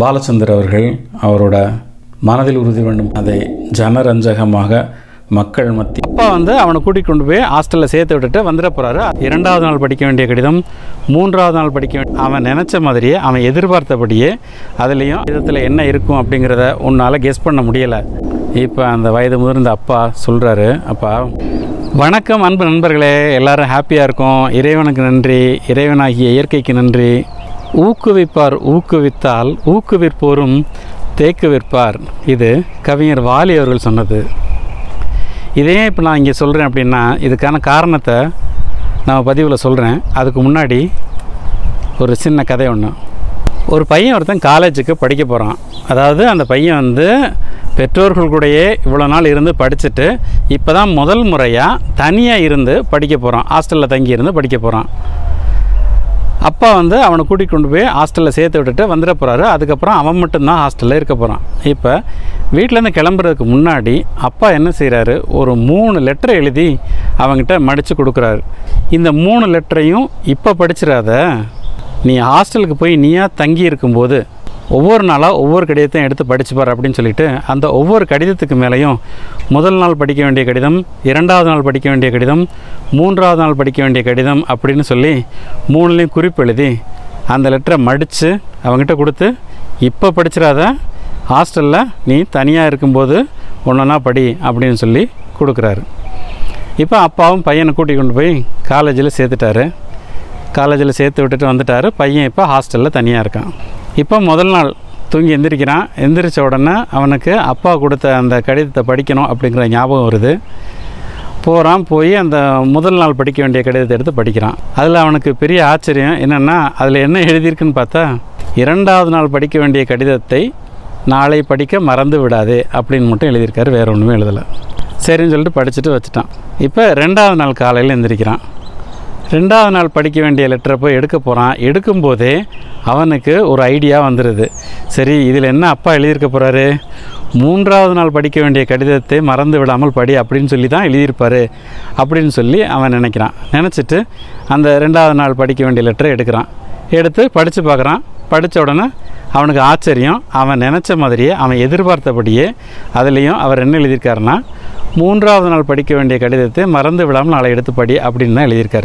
பாலச்சந்தர் அவர்கள் அவரோட மனதில் உறுதி வேண்டும் அதை ஜனரஞ்சகமாக மக்கள் மத்தி அப்பா வந்து அவனை கூட்டிகிட்டு கொண்டு போய் ஹாஸ்டலில் சேர்த்து விட்டுட்டு வந்துட போகிறாரு இரண்டாவது நாள் படிக்க வேண்டிய கடிதம் மூன்றாவது நாள் படிக்க வேண்டிய அவன் நினச்ச மாதிரியே அவன் எதிர்பார்த்தபடியே அதுலேயும் விதத்தில் என்ன இருக்கும் அப்படிங்கிறத உன்னால் கெஸ் பண்ண முடியலை இப்போ அந்த வயது முதிர்ந்த அப்பா சொல்கிறாரு அப்பா வணக்கம் அன்பு நண்பர்களே எல்லாரும் ஹாப்பியாக இருக்கோம் இறைவனுக்கு நன்றி இறைவனாகிய இயற்கைக்கு நன்றி ஊக்குவிப்பார் ஊக்குவித்தால் ஊக்குவிற்போரும் தேக்குவிற்பார் இது கவிஞர் வாலி அவர்கள் சொன்னது இதே இப்போ நான் இங்கே சொல்கிறேன் அப்படின்னா இதுக்கான காரணத்தை நான் பதிவில் சொல்கிறேன் அதுக்கு முன்னாடி ஒரு சின்ன கதை ஒன்று ஒரு பையன் ஒருத்தன் காலேஜுக்கு படிக்க போகிறான் அதாவது அந்த பையன் வந்து பெற்றோர்கள் கூடயே இவ்வளோ நாள் இருந்து படிச்சுட்டு இப்போ தான் முதல் முறையாக தனியாக இருந்து படிக்க போகிறான் ஹாஸ்டலில் தங்கி இருந்து படிக்க போகிறான் அப்பா வந்து அவனை கூட்டிகிட்டு கொண்டு போய் ஹாஸ்டலில் சேர்த்து விட்டுட்டு வந்துட போகிறாரு அதுக்கப்புறம் அவன் மட்டும்தான் ஹாஸ்டலில் இருக்க போகிறான் இப்போ வீட்டிலேருந்து கிளம்புறதுக்கு முன்னாடி அப்பா என்ன செய்கிறாரு ஒரு மூணு லெட்டர் எழுதி அவங்ககிட்ட மடித்து கொடுக்குறாரு இந்த மூணு லெட்டரையும் இப்போ படிச்சிடாத நீ ஹாஸ்டலுக்கு போய் நீயா தங்கி இருக்கும்போது ஒவ்வொரு நாளாக ஒவ்வொரு கடிதத்தையும் எடுத்து படிச்சுப்பார் அப்படின்னு சொல்லிட்டு அந்த ஒவ்வொரு கடிதத்துக்கு மேலேயும் முதல் நாள் படிக்க வேண்டிய கடிதம் இரண்டாவது நாள் படிக்க வேண்டிய கடிதம் மூன்றாவது நாள் படிக்க வேண்டிய கடிதம் அப்படின்னு சொல்லி மூணுலேயும் குறிப்பு எழுதி அந்த லெட்டரை மடித்து அவங்ககிட்ட கொடுத்து இப்போ படிச்சிடாத ஹாஸ்டலில் நீ தனியாக இருக்கும்போது ஒன்றா படி அப்படின்னு சொல்லி கொடுக்குறாரு இப்போ அப்பாவும் பையனை கூட்டி கொண்டு போய் காலேஜில் சேர்த்துட்டாரு காலேஜில் சேர்த்து விட்டுட்டு வந்துட்டார் பையன் இப்போ ஹாஸ்டலில் தனியாக இருக்கான் இப்போ முதல் நாள் தூங்கி எந்திரிக்கிறான் எந்திரிச்ச உடனே அவனுக்கு அப்பா கொடுத்த அந்த கடிதத்தை படிக்கணும் அப்படிங்கிற ஞாபகம் வருது போகிறான் போய் அந்த முதல் நாள் படிக்க வேண்டிய கடிதத்தை எடுத்து படிக்கிறான் அதில் அவனுக்கு பெரிய ஆச்சரியம் என்னென்னா அதில் என்ன எழுதியிருக்குன்னு பார்த்தா இரண்டாவது நாள் படிக்க வேண்டிய கடிதத்தை நாளை படிக்க மறந்து விடாதே அப்படின்னு மட்டும் எழுதியிருக்காரு வேறு ஒன்றுமே எழுதலை சரின்னு சொல்லிட்டு படிச்சுட்டு வச்சுட்டான் இப்போ ரெண்டாவது நாள் காலையில் எந்திரிக்கிறான் ரெண்டாவது நாள் படிக்க வேண்டிய லெட்டரை போய் எடுக்க போகிறான் எடுக்கும்போதே அவனுக்கு ஒரு ஐடியா வந்துடுது சரி இதில் என்ன அப்பா எழுதியிருக்க போகிறாரு மூன்றாவது நாள் படிக்க வேண்டிய கடிதத்தை மறந்து விடாமல் படி அப்படின்னு சொல்லி தான் எழுதியிருப்பார் அப்படின்னு சொல்லி அவன் நினைக்கிறான் நினச்சிட்டு அந்த ரெண்டாவது நாள் படிக்க வேண்டிய லெட்டரை எடுக்கிறான் எடுத்து படித்து பார்க்குறான் படித்த உடனே அவனுக்கு ஆச்சரியம் அவன் நினச்ச மாதிரியே அவன் எதிர்பார்த்தபடியே அதுலேயும் அவர் என்ன எழுதியிருக்காருன்னா மூன்றாவது நாள் படிக்க வேண்டிய கடிதத்தை மறந்து விடாமல் நாளை எடுத்து படி அப்படின்னு தான் எழுதியிருக்காரு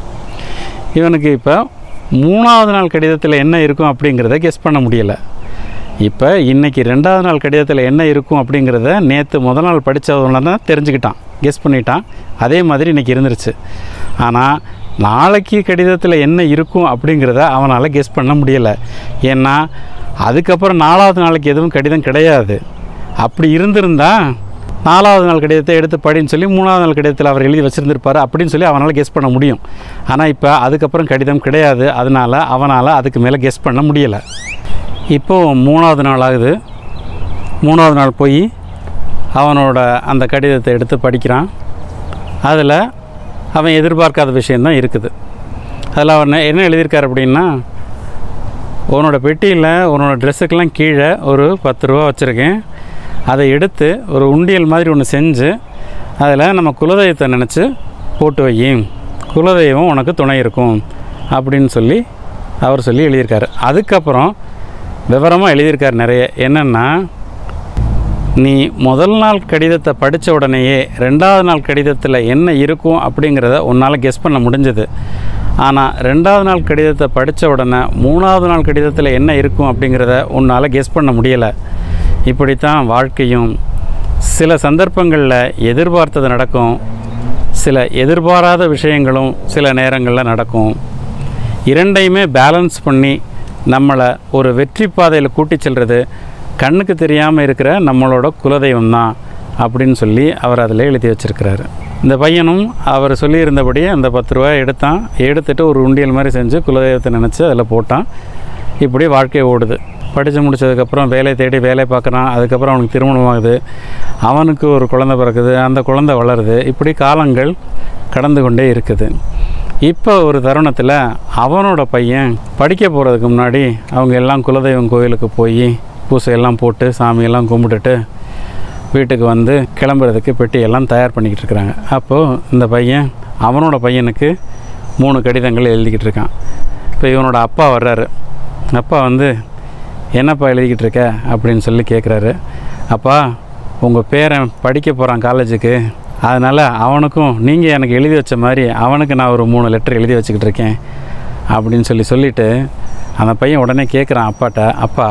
இவனுக்கு இப்போ மூணாவது நாள் கடிதத்தில் என்ன இருக்கும் அப்படிங்கிறத கெஸ் பண்ண முடியலை இப்போ இன்றைக்கி ரெண்டாவது நாள் கடிதத்தில் என்ன இருக்கும் அப்படிங்கிறத நேற்று முதல் நாள் படித்தவங்கள தான் தெரிஞ்சுக்கிட்டான் கெஸ் பண்ணிட்டான் அதே மாதிரி இன்றைக்கி இருந்துருச்சு ஆனால் நாளைக்கு கடிதத்தில் என்ன இருக்கும் அப்படிங்கிறத அவனால் கெஸ் பண்ண முடியலை ஏன்னா அதுக்கப்புறம் நாலாவது நாளைக்கு எதுவும் கடிதம் கிடையாது அப்படி இருந்திருந்தா நாலாவது நாள் கடிதத்தை எடுத்து படின்னு சொல்லி மூணாவது நாள் கடிதத்தில் அவர் எழுதி வச்சுருந்துருப்பார் அப்படின்னு சொல்லி அவனால் கெஸ் பண்ண முடியும் ஆனால் இப்போ அதுக்கப்புறம் கடிதம் கிடையாது அதனால் அவனால் அதுக்கு மேலே கெஸ் பண்ண முடியலை இப்போது மூணாவது நாள் ஆகுது மூணாவது நாள் போய் அவனோட அந்த கடிதத்தை எடுத்து படிக்கிறான் அதில் அவன் எதிர்பார்க்காத விஷயந்தான் இருக்குது அதில் அவன் என்ன எழுதியிருக்கார் அப்படின்னா உன்னோட பெட்டியில் உன்னோட ட்ரெஸ்ஸுக்கெல்லாம் கீழே ஒரு பத்து ரூபா வச்சுருக்கேன் அதை எடுத்து ஒரு உண்டியல் மாதிரி ஒன்று செஞ்சு அதில் நம்ம குலதெய்வத்தை நினச்சி போட்டு வையும் குலதெய்வம் உனக்கு துணை இருக்கும் அப்படின்னு சொல்லி அவர் சொல்லி எழுதியிருக்காரு அதுக்கப்புறம் விவரமாக எழுதியிருக்கார் நிறைய என்னென்னா நீ முதல் நாள் கடிதத்தை படித்த உடனேயே ரெண்டாவது நாள் கடிதத்தில் என்ன இருக்கும் அப்படிங்கிறத உன்னால் கெஸ் பண்ண முடிஞ்சது ஆனால் ரெண்டாவது நாள் கடிதத்தை படித்த உடனே மூணாவது நாள் கடிதத்தில் என்ன இருக்கும் அப்படிங்கிறத உன்னால் கெஸ் பண்ண முடியலை இப்படித்தான் வாழ்க்கையும் சில சந்தர்ப்பங்களில் எதிர்பார்த்தது நடக்கும் சில எதிர்பாராத விஷயங்களும் சில நேரங்களில் நடக்கும் இரண்டையுமே பேலன்ஸ் பண்ணி நம்மளை ஒரு வெற்றி பாதையில் கூட்டி செல்வது கண்ணுக்கு தெரியாமல் இருக்கிற நம்மளோட குலதெய்வம் தான் அப்படின்னு சொல்லி அவர் அதில் எழுதி வச்சிருக்கிறாரு இந்த பையனும் அவர் சொல்லியிருந்தபடி அந்த பத்து ரூபாய் எடுத்தான் எடுத்துட்டு ஒரு உண்டியல் மாதிரி செஞ்சு குலதெய்வத்தை நினச்சி அதில் போட்டான் இப்படி வாழ்க்கை ஓடுது படித்து முடிச்சதுக்கப்புறம் வேலை தேடி வேலை பார்க்குறான் அதுக்கப்புறம் அவனுக்கு திருமணம் ஆகுது அவனுக்கு ஒரு குழந்தை பிறக்குது அந்த குழந்தை வளருது இப்படி காலங்கள் கடந்து கொண்டே இருக்குது இப்போ ஒரு தருணத்தில் அவனோட பையன் படிக்க போகிறதுக்கு முன்னாடி அவங்க எல்லாம் குலதெய்வம் கோயிலுக்கு போய் பூசையெல்லாம் போட்டு சாமியெல்லாம் கும்பிட்டுட்டு வீட்டுக்கு வந்து கிளம்புறதுக்கு பெட்டியெல்லாம் தயார் பண்ணிக்கிட்டு இருக்கிறாங்க அப்போது இந்த பையன் அவனோட பையனுக்கு மூணு கடிதங்கள் எழுதிக்கிட்டு இருக்கான் இப்போ இவனோட அப்பா வர்றாரு அப்பா வந்து என்னப்பா எழுதிக்கிட்டு இருக்க அப்படின்னு சொல்லி கேட்குறாரு அப்பா உங்கள் பேரன் படிக்க போகிறான் காலேஜுக்கு அதனால் அவனுக்கும் நீங்கள் எனக்கு எழுதி வச்ச மாதிரி அவனுக்கு நான் ஒரு மூணு லெட்டர் எழுதி வச்சுக்கிட்டு இருக்கேன் அப்படின்னு சொல்லி சொல்லிவிட்டு அந்த பையன் உடனே கேட்குறான் அப்பாட்ட அப்பா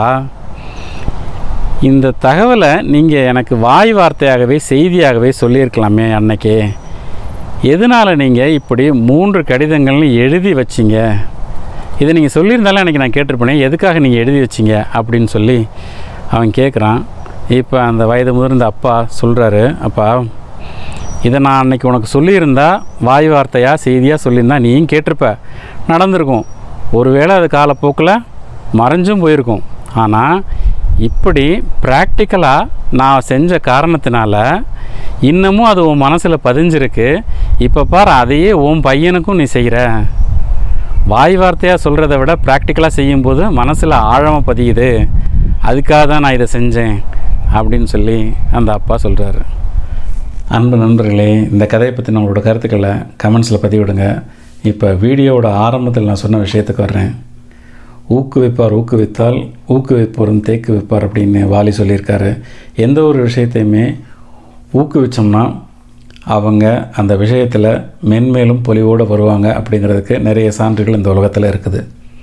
இந்த தகவலை நீங்கள் எனக்கு வாய் வார்த்தையாகவே செய்தியாகவே சொல்லியிருக்கலாமே அன்னைக்கே எதனால் நீங்கள் இப்படி மூன்று கடிதங்கள்னு எழுதி வச்சிங்க இதை நீங்கள் சொல்லியிருந்தாலும் எனக்கு நான் கேட்டிருப்பேனே எதுக்காக நீங்கள் எழுதி வச்சிங்க அப்படின்னு சொல்லி அவன் கேட்குறான் இப்போ அந்த வயது முதிர்ந்த அப்பா சொல்கிறாரு அப்பா இதை நான் அன்னைக்கு உனக்கு சொல்லியிருந்தா வாய் வார்த்தையாக செய்தியாக சொல்லியிருந்தா நீயும் கேட்டிருப்ப நடந்திருக்கும் ஒருவேளை அது காலப்போக்கில் மறைஞ்சும் போயிருக்கும் ஆனால் இப்படி ப்ராக்டிக்கலாக நான் செஞ்ச காரணத்தினால இன்னமும் அது உன் மனசில் பதிஞ்சிருக்கு இப்போ பாரு அதையே உன் பையனுக்கும் நீ செய்கிற வாய் வார்த்தையாக சொல்கிறத விட ப்ராக்டிக்கலாக செய்யும்போது மனசில் ஆழமாக பதியுது அதுக்காக தான் நான் இதை செஞ்சேன் அப்படின்னு சொல்லி அந்த அப்பா சொல்கிறாரு அன்பு நண்பர்களே இந்த கதையை பற்றி நம்மளோட கருத்துக்களை கமெண்ட்ஸில் பதிவிடுங்க இப்போ வீடியோவோட ஆரம்பத்தில் நான் சொன்ன விஷயத்துக்கு வர்றேன் ஊக்குவிப்பார் ஊக்குவித்தால் ஊக்குவிப்போரும் தேக்கு வைப்பார் அப்படின்னு வாலி சொல்லியிருக்காரு எந்த ஒரு விஷயத்தையுமே ஊக்குவிச்சோம்னா அவங்க அந்த விஷயத்தில் மென்மேலும் பொலிவோடு வருவாங்க அப்படிங்கிறதுக்கு நிறைய சான்றுகள் இந்த உலகத்தில் இருக்குது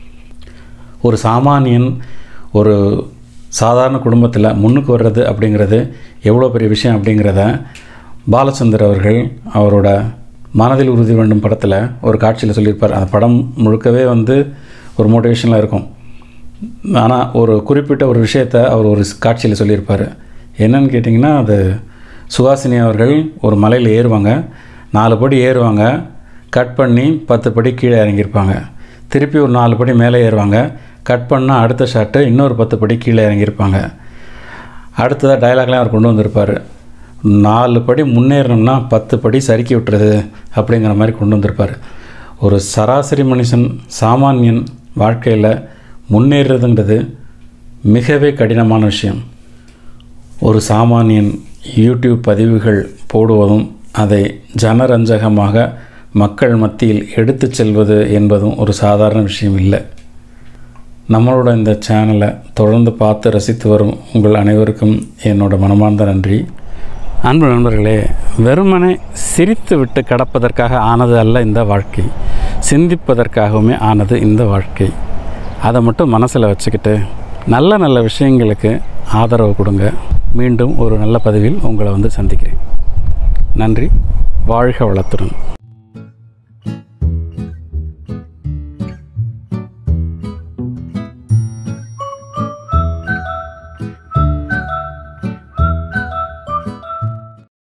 ஒரு சாமானியன் ஒரு சாதாரண குடும்பத்தில் முன்னுக்கு வர்றது அப்படிங்கிறது எவ்வளோ பெரிய விஷயம் அப்படிங்கிறத பாலச்சந்தர் அவர்கள் அவரோட மனதில் உறுதி வேண்டும் படத்தில் ஒரு காட்சியில் சொல்லியிருப்பார் அந்த படம் முழுக்கவே வந்து ஒரு மோட்டிவேஷனில் இருக்கும் ஆனால் ஒரு குறிப்பிட்ட ஒரு விஷயத்தை அவர் ஒரு காட்சியில் சொல்லியிருப்பார் என்னன்னு கேட்டிங்கன்னா அது சுஹாசினி அவர்கள் ஒரு மலையில் ஏறுவாங்க நாலு படி ஏறுவாங்க கட் பண்ணி பத்து படி கீழே இறங்கியிருப்பாங்க திருப்பி ஒரு நாலு படி மேலே ஏறுவாங்க கட் பண்ணால் அடுத்த ஷாட்டு இன்னொரு பத்து படி கீழே இறங்கியிருப்பாங்க அடுத்ததாக டயலாக்லாம் அவர் கொண்டு வந்திருப்பார் நாலு படி முன்னேறணும்னா பத்து படி சறுக்கி விட்டுறது அப்படிங்கிற மாதிரி கொண்டு வந்திருப்பார் ஒரு சராசரி மனுஷன் சாமானியன் வாழ்க்கையில் முன்னேறுறதுங்கிறது மிகவே கடினமான விஷயம் ஒரு சாமானியன் யூடியூப் பதிவுகள் போடுவதும் அதை ஜனரஞ்சகமாக மக்கள் மத்தியில் எடுத்துச் செல்வது என்பதும் ஒரு சாதாரண விஷயம் இல்லை நம்மளோட இந்த சேனலை தொடர்ந்து பார்த்து ரசித்து வரும் உங்கள் அனைவருக்கும் என்னோட மனமார்ந்த நன்றி அன்பு நண்பர்களே வெறுமனே சிரித்து விட்டு கடப்பதற்காக ஆனது அல்ல இந்த வாழ்க்கை சிந்திப்பதற்காகவுமே ஆனது இந்த வாழ்க்கை அதை மட்டும் மனசில் வச்சுக்கிட்டு நல்ல நல்ல விஷயங்களுக்கு ஆதரவு கொடுங்க மீண்டும் ஒரு நல்ல பதிவில் உங்களை வந்து சந்திக்கிறேன் நன்றி வாழ்க வளத்துடன்